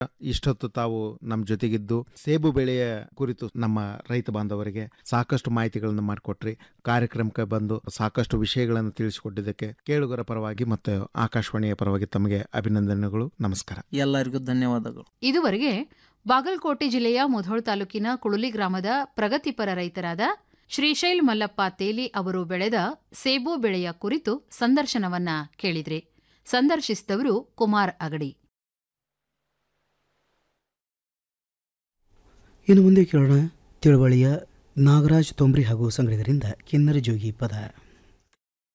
ಇಷ್ಟೊತ್ತು ತಾವು ನಮ್ಮ ಜೊತೆಗಿದ್ದು ಸೇಬು ಬೆಳೆಯ ಕುರಿತು ನಮ್ಮ ರೈತ ಬಾಂಧವರಿಗೆ ಸಾಕಷ್ಟು ಮಾಹಿತಿಗಳನ್ನು ಮಾಡಿಕೊಟ್ರಿ ಕಾರ್ಯಕ್ರಮಕ್ಕೆ ಬಂದು ಸಾಕಷ್ಟು ವಿಷಯಗಳನ್ನು ತಿಳಿಸಿಕೊಟ್ಟಿದ್ದಕ್ಕೆ ಕೇಳುಗರ ಪರವಾಗಿ ಮತ್ತು ಆಕಾಶವಾಣಿಯ ಪರವಾಗಿ ತಮಗೆ ಅಭಿನಂದನೆಗಳು ನಮಸ್ಕಾರ ಎಲ್ಲರಿಗೂ ಧನ್ಯವಾದಗಳು ಇದುವರೆಗೆ ಬಾಗಲಕೋಟೆ ಜಿಲ್ಲೆಯ ಮುಧೋಳ್ ತಾಲೂಕಿನ ಕುಳುಲಿ ಗ್ರಾಮದ ಪ್ರಗತಿಪರ ರೈತರಾದ ಶ್ರೀಶೈಲ್ ಮಲ್ಲಪ್ಪ ತೇಲಿ ಅವರು ಬೆಳೆದ ಸೇಬು ಬೆಳೆಯ ಕುರಿತು ಸಂದರ್ಶನವನ್ನ ಕೇಳಿದ್ರಿ ಸಂದರ್ಶಿಸಿದವರು ಕುಮಾರ್ ಅಗಡಿ ಇನ್ನು ಮುಂದೆ ಕೇಳೋಣ ತಿಳುವಳಿಯ ನಾಗರಾಜ್ ತೊಂಬ್ರಿ ಹಾಗೂ ಸಂಗಡಿಗರಿಂದ ಕಿನ್ನರ ಜೋಗಿ ಪದ